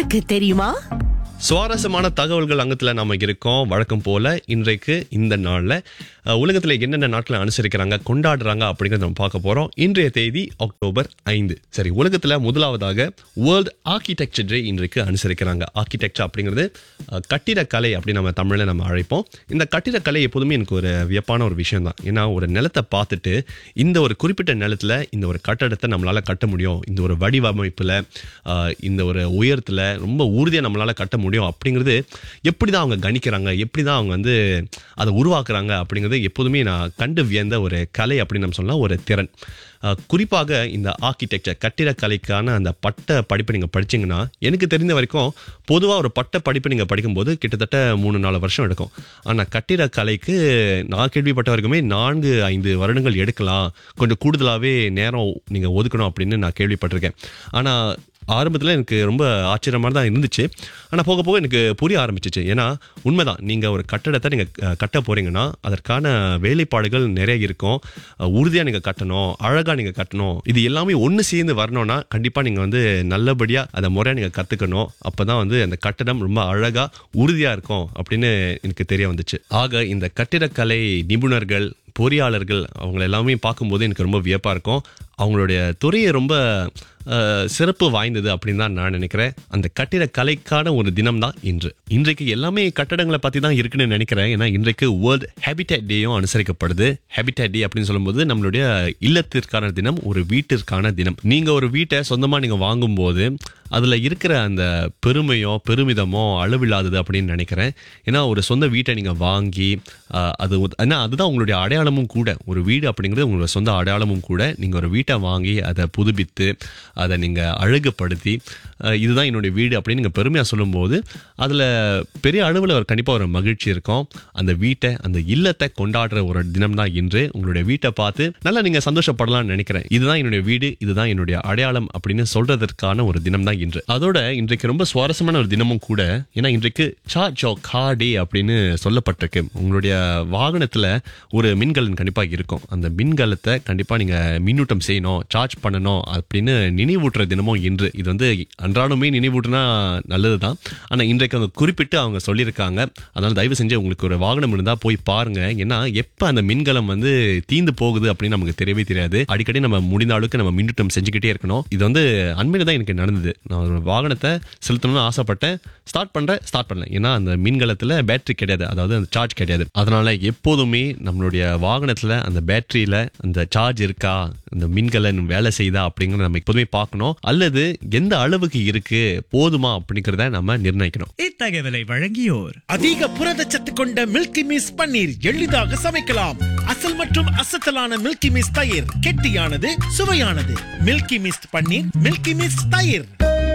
உனக்கு தெரியுமா சுவாரஸ்யமான தகவல்கள் அங்கத்துல நாம இருக்கோம் வழக்கம் போல இன்றைக்கு இந்த நாள்ல அஹ், உலகத்துல என்னென்ன நாட்களை அனுசரிக்கிறாங்க கொண்டாடுறாங்க அப்படிங்கறத நம்ம பார்க்க போறோம் இன்றைய தேதி அக்டோபர் ஐந்து சரி உலகத்துல முதலாவதாக வேர்ல்ட் ஆர்கிடெக்சர் டே இன்றைக்கு அனுசரிக்கிறாங்க ஆர்கிடெக்சர் அப்படிங்கிறது அஹ், கட்டிடக்கலை அப்படின்னு நம்ம தமிழ்ல நம்ம அழைப்போம் இந்த கட்டிடக்கலை எப்போதுமே எனக்கு ஒரு வியப்பான ஒரு விஷயம் தான் ஏன்னா ஒரு நிலத்தை பார்த்துட்டு இந்த ஒரு குறிப்பிட்ட நிலத்துல இந்த ஒரு கட்டடத்தை நம்மளால கட்ட முடியும் இந்த ஒரு வடிவமைப்புல ஆஹ், இந்த ஒரு உயரத்துல ரொம்ப உறுதியா நம்மளால கட்ட முடியும் அப்படிங்கிறது எப்படி தான் அவங்க கணிக்கிறாங்க எப்படி தான் அவங்க வந்து அதை உருவாக்குறாங்க அப்படிங்கிறது எப்போதுமே நான் கண்டு வியந்த ஒரு கலை அப்படின்னு நம்ம சொல்லலாம் ஒரு திறன் ஆஹ், குறிப்பாக இந்த ஆர்கிடெக்சர் கட்டிடக்கலைக்கான அந்த பட்ட படிப்பை நீங்கள் படிச்சீங்கன்னா எனக்கு தெரிந்த வரைக்கும் பொதுவாக ஒரு பட்ட படிப்பு நீங்கள் படிக்கும்போது கிட்டத்தட்ட மூணு நாலு வருஷம் எடுக்கும் ஆனால் கட்டிடக்கலைக்கு நான் கேள்விப்பட்ட வரைக்குமே நான்கு ஐந்து வருடங்கள் எடுக்கலாம் கொஞ்சம் கூடுதலாகவே நேரம் நீங்கள் ஒதுக்கணும் அப்படின்னு நான் கேள்விப்பட்டிருக்கேன் ஆனால் ஆரம்பத்தில் எனக்கு ரொம்ப ஆச்சரியமாக தான் இருந்துச்சு ஆனால் போக போக எனக்கு புரிய ஆரம்பிச்சிச்சு ஏன்னா உண்மைதான் நீங்கள் ஒரு கட்டடத்தை நீங்கள் கட்ட போகிறீங்கன்னா அதற்கான வேலைப்பாடுகள் நிறைய இருக்கும் உறுதியாக நீங்கள் கட்டணும் அழகாக நீங்கள் கட்டணும் இது எல்லாமே ஒன்று சேர்ந்து வரணும்னா கண்டிப்பாக நீங்கள் வந்து நல்லபடியாக அதை முறையாக நீங்கள் கற்றுக்கணும் அப்போ தான் வந்து அந்த கட்டடம் ரொம்ப அழகாக உறுதியாக இருக்கும் அப்படின்னு எனக்கு தெரிய வந்துச்சு ஆக இந்த கட்டிடக்கலை நிபுணர்கள் பொறியாளர்கள் அவங்கள எல்லாமே பார்க்கும்போது எனக்கு ரொம்ப வியப்பாக இருக்கும் அவங்களுடைய துறையை ரொம்ப அஹ், சிறப்பு வாய்ந்தது அப்படின்னு தான் நான் நினைக்கிறேன் அந்த கட்டிட கலைக்கான ஒரு தினம் தான் இன்று இன்றைக்கு எல்லாமே கட்டடங்களை பற்றி தான் இருக்குன்னு நினைக்கிறேன் ஏன்னா இன்றைக்கு வேர்ல்ட் ஹேபிடேட் டேயும் அனுசரிக்கப்படுது ஹேபிடேட் டே அப்படின்னு சொல்லும்போது நம்மளுடைய இல்லத்திற்கான தினம் ஒரு வீட்டிற்கான தினம் நீங்கள் ஒரு வீட்டை சொந்தமாக நீங்கள் வாங்கும்போது அதில் இருக்கிற அந்த பெருமையோ பெருமிதமோ அளவில்லாதது அப்படின்னு நினைக்கிறேன் ஏன்னா ஒரு சொந்த வீட்டை நீங்கள் வாங்கி ஆஹ், அது ஒரு- ஏன்னா அதுதான் உங்களுடைய அடையாளமும் கூட ஒரு வீடு அப்படிங்கிறது உங்களோட சொந்த அடையாளமும் கூட நீங்கள் ஒரு வீட்டை வாங்கி அதை புதுப்பித்து அதை நீங்கள் அழகுபடுத்தி ஆஹ், இதுதான் என்னுடைய வீடு அப்படின்னு நீங்கள் பெருமையாக சொல்லும்போது அதில் பெரிய அளவில் ஒரு கண்டிப்பாக ஒரு மகிழ்ச்சி இருக்கும் அந்த வீட்டை அந்த இல்லத்தை கொண்டாடுற ஒரு தினம் தான் இன்று உங்களுடைய வீட்டை பார்த்து நல்லா நீங்கள் சந்தோஷப்படலாம்னு நினைக்கிறேன் இதுதான் என்னுடைய வீடு இதுதான் என்னுடைய அடையாளம் அப்படின்னு சொல்றதற்கான ஒரு தினம் தான் இன்று அதோட இன்றைக்கு ரொம்ப சுவாரஸ்யமான ஒரு தினமும் கூட ஏன்னா இன்றைக்கு சார்ஜ் ஆஃப் கார் டே அப்படின்னு சொல்லப்பட்டிருக்கு உங்களுடைய வாகனத்துல ஒரு மின்கலன் கண்டிப்பா இருக்கும் அந்த மின்கலத்தை கண்டிப்பா நீங்க மின்னூட்டம் செய்யணும் சார்ஜ் பண்ணணும் அப்படின்னு நினைவூட்டுற தினமும் இன்று இது வந்து அன்றாடமே நினைவூட்டுனா நல்லதுதான் ஆனா இன்றைக்கு அவங்க குறிப்பிட்டு அவங்க சொல்லியிருக்காங்க அதனால தயவு செஞ்சு உங்களுக்கு ஒரு வாகனம் இருந்தா போய் பாருங்க ஏன்னா எப்ப அந்த மின்கலம் வந்து தீந்து போகுது அப்படின்னு நமக்கு தெரியவே தெரியாது அடிக்கடி நம்ம முடிந்த அளவுக்கு நம்ம மின்னூட்டம் செஞ்சுக்கிட்டே இருக்கணும் இது வந்து அண்மையில தான் எனக்கு நடந்தது நான் ஒரு வாகனத்தை செலுத்தணும்னு ஆசைப்பட்டேன் ஸ்டார்ட் பண்றேன் ஸ்டார்ட் பண்ணல ஏன்னா அந்த மின்கலத்துல பேட்டரி கிடையாது அதாவது அந்த சார்ஜ் கிடையாது அதனால எப்போதுமே நம்மளுடைய வாகனத்துல அந்த பேட்டரியில அந்த சார்ஜ் இருக்கா அந்த மின்கலன் வேலை செய்தா அப்படிங்கறத நம்ம எப்போதுமே பார்க்கணும் அல்லது எந்த அளவுக்கு இருக்கு போதுமா அப்படிங்கறத நம்ம நிர்ணயிக்கணும் இத்தகவலை வழங்கியோர் அதிக புரதச்சத்து கொண்ட மில்கி மிஸ் பன்னீர் எளிதாக சமைக்கலாம் அசல் மற்றும் அசத்தலான மில்கி மிஸ் தயிர் கெட்டியானது சுவையானது milky mist paneer milky mist தயிர்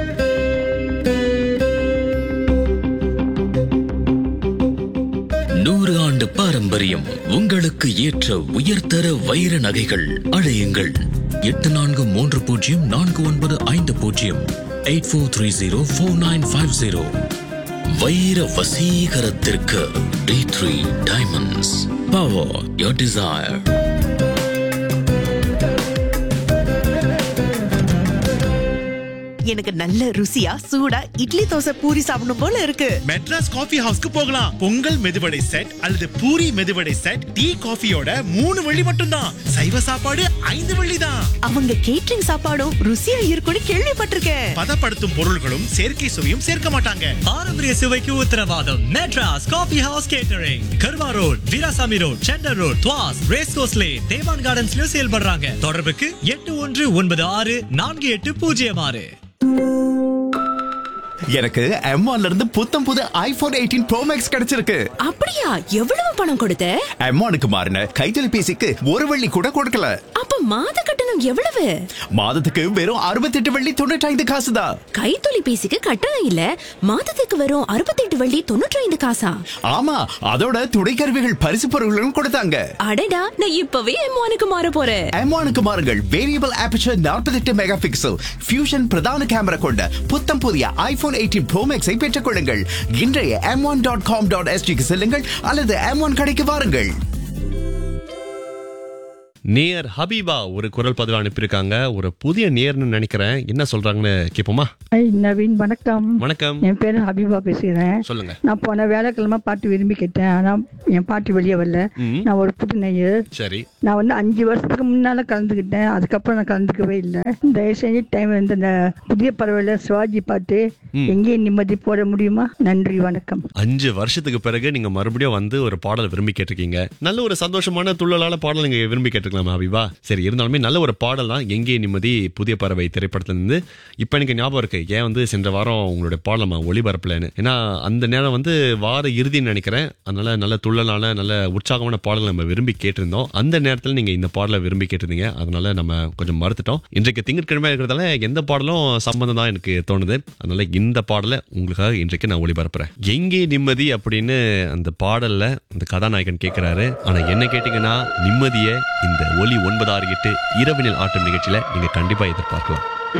நூறு ஆண்டு பாரம்பரியம் உங்களுக்கு ஏற்ற உயர்தர வைர நகைகள் அழையுங்கள் எட்டு நான்கு மூன்று பூஜ்ஜியம் நான்கு ஒன்பது ஐந்து பூஜ்ஜியம் eight four three zero four nine five zero வைர வசீகரத்திற்கு D three diamonds power your desire எனக்கு நல்ல ருசியா சூடா இட்லி தோசை பூரி சாப்பிடணும் போல இருக்கு மெட்ராஸ் காஃபி ஹவுஸ்க்கு போகலாம் பொங்கல் மெதுவடை செட் அல்லது பூரி மெதுவடை செட் டீ காஃபியோட மூணு வெள்ளி மட்டும்தான் சைவ சாப்பாடு ஐந்து வெள்ளி தான் அவங்க கேட்டரிங் சாப்பாடும் ருசியா இருக்கும்னு கேள்விப்பட்டிருக்கேன் பதப்படுத்தும் பொருள்களும் செயற்கை சுவையும் சேர்க்க மாட்டாங்க பாரம்பரிய சுவைக்கு உத்தரவாதம் Madras coffee house catering Kerbau road Veerasamy road centre road Tuas race course lane தேவான் கார்டன்ஸ்லயும் செயல்படுறாங்க தொடர்புக்கு எட்டு ஒன்று ஒன்பது ஆறு நான்கு எட்டு பூஜ்ஜியம் ஆறு எனக்கு M1 ல இருந்து புத்தம் புது ஐபோன் எயிட்டீன் ப்ரோ மேக்ஸ் கிடைச்சிருக்கு அப்படியா எவ்வளவு பணம் கொடுத்த M1க்கு மாறின கைத்தொலைபேசிக்கு ஒரு வெள்ளி கூட கொடுக்கல அப்ப மாத கட்டணம் எவ்வளவு மாதத்துக்கு வெறும் அறுபத்தெட்டு வெள்ளி தொண்ணூற்றி காசு தான் கைத்தொலைபேசிக்கு கட்டணம் இல்ல மாதத்துக்கு வரும் அறுபத்தெட்டு வள்ளி தொண்ணூற்றி ஐந்து காசா ஆமா அதோட துணைக்கருவிகள் பரிசு பொருள்களும் கொடுத்தாங்க அடடா நான் இப்பவே எம்மானுக்கு மாற போறேன் M1க்கு மாறுங்கள் variable aperture 48 mega pixel fusion பிரதான கேமரா கொண்ட புத்தம் புதிய ஐபோன் எயிட்டீன் ப்ரோ மேக்ஸை பெற்றுக் கொள்ளுங்கள் இன்றைய M one dot com dot எஸ்டிக்கு செல்லுங்கள் அல்லது எம் ஒன் கடைக்கு வாருங்கள் நேயர் ஹபீபா ஒரு குரல் பதிவு அனுப்பியிருக்காங்க ஒரு புதிய நேர்னு நினைக்கிறேன் என்ன சொல்றாங்கன்னு கேட்போமா ஐ நவீன் வணக்கம் வணக்கம் என் பேரு ஹபீபா பேசுகிறேன் சொல்லுங்க நான் போன வேலைக்கிழமை பாட்டு விரும்பி கேட்டேன் ஆனா என் பாட்டு வெளியே வரல ம். நான் ஒரு புது நேயர் சரி நான் வந்து அஞ்சு வருஷத்துக்கு முன்னால கலந்துக்கிட்டேன் அதுக்கப்புறம் நான் கலந்துக்கவே இல்லை தயவு செஞ்சு டைம் வந்து இந்த புதிய பறவையில சிவாஜி பாட்டு எங்கேயும் நிம்மதி போட முடியுமா நன்றி வணக்கம் அஞ்சு வருஷத்துக்கு பிறகு நீங்க மறுபடியும் வந்து ஒரு பாடல் விரும்பி கேட்டிருக்கீங்க நல்ல ஒரு சந்தோஷமான துள்ளலான பாடல் நீங்க விரும்பி கேட்டிருக்கலாம் ஹபீபா சரி இருந்தாலுமே நல்ல ஒரு பாடல் தான் எங்கே நிம்மதி புதிய பறவை திரைப்படத்துல இருந்து இப்ப எனக்கு ஞாபகம் இருக்கு ஏன் வந்து சென்ற வாரம் உங்களுடைய பாடல் நம்ம ஒளிபரப்பலன்னு ஏன்னா அந்த நேரம் வந்து வார இறுதின்னு நினைக்கிறேன் அதனால நல்ல துள்ளலான நல்ல உற்சாகமான பாடல் நம்ம விரும்பி கேட்டிருந்தோம் அந்த நேரத்தில் நீங்க இந்த பாடலை விரும்பி கேட்டிருந்தீங்க அதனால நம்ம கொஞ்சம் மறுத்துட்டோம் இன்றைக்கு திங்கட்கிழமை இருக்கிறதால எந்த பாடலும் சம்பந்தம் தான் எனக்கு தோணுது அதனால இந்த பாடலை உங்களுக்காக இன்றைக்கு நான் ஒளிபரப்புறேன் எங்கே நிம்மதி அப்படின்னு அந்த பாடல்ல அந்த கதாநாயகன் கேட்கிறாரு ஆனா என்ன கேட்டீங்கன்னா நிம்மதியை இந்த ஒலி ஒன்பது ஆறு எட்டு இரவினில் ஆட்டம் நிகழ்ச்சியில நீங்க கண்டிப்பா எதிர்பார்க்கலாம்